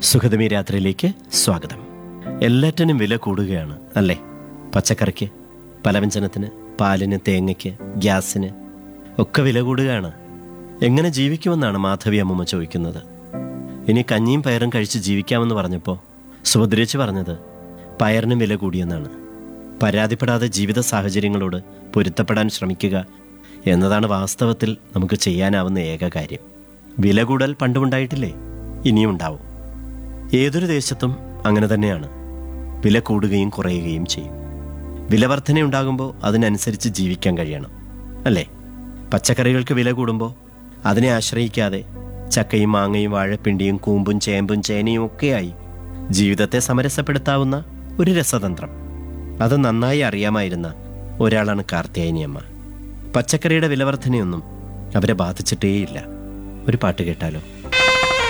സുഖതമി രാത്രിയിലേക്ക് സ്വാഗതം എല്ലാറ്റിനും വില കൂടുകയാണ് അല്ലേ പച്ചക്കറിക്ക് പലവ്യഞ്ജനത്തിന് പാലിന് തേങ്ങയ്ക്ക് ഗ്യാസിന് ഒക്കെ വില കൂടുകയാണ് എങ്ങനെ ജീവിക്കുമെന്നാണ് മാധവി അമ്മൂമ്മ ചോദിക്കുന്നത് ഇനി കഞ്ഞിയും പയറും കഴിച്ച് ജീവിക്കാമെന്ന് പറഞ്ഞപ്പോൾ സുഭദ്രേച്ച് പറഞ്ഞത് പയറിനും വില കൂടിയെന്നാണ് പരാതിപ്പെടാതെ ജീവിത സാഹചര്യങ്ങളോട് പൊരുത്തപ്പെടാൻ ശ്രമിക്കുക എന്നതാണ് വാസ്തവത്തിൽ നമുക്ക് ചെയ്യാനാവുന്ന ഏക കാര്യം വില കൂടൽ പണ്ടുമുണ്ടായിട്ടില്ലേ ഇനിയും ഉണ്ടാവും ഏതൊരു ദേശത്തും അങ്ങനെ തന്നെയാണ് വില കൂടുകയും കുറയുകയും ചെയ്യും വില വർധനയുണ്ടാകുമ്പോൾ അതിനനുസരിച്ച് ജീവിക്കാൻ കഴിയണം അല്ലേ പച്ചക്കറികൾക്ക് വില കൂടുമ്പോൾ അതിനെ ആശ്രയിക്കാതെ ചക്കയും മാങ്ങയും വാഴപ്പിണ്ടിയും കൂമ്പും ചേമ്പും ചേനയും ഒക്കെയായി ജീവിതത്തെ സമരസപ്പെടുത്താവുന്ന ഒരു രസതന്ത്രം അത് നന്നായി അറിയാമായിരുന്ന ഒരാളാണ് കാർത്തിയായനിയമ്മ പച്ചക്കറിയുടെ വിലവർധനയൊന്നും അവരെ ബാധിച്ചിട്ടേയില്ല ഒരു പാട്ട് കേട്ടാലോ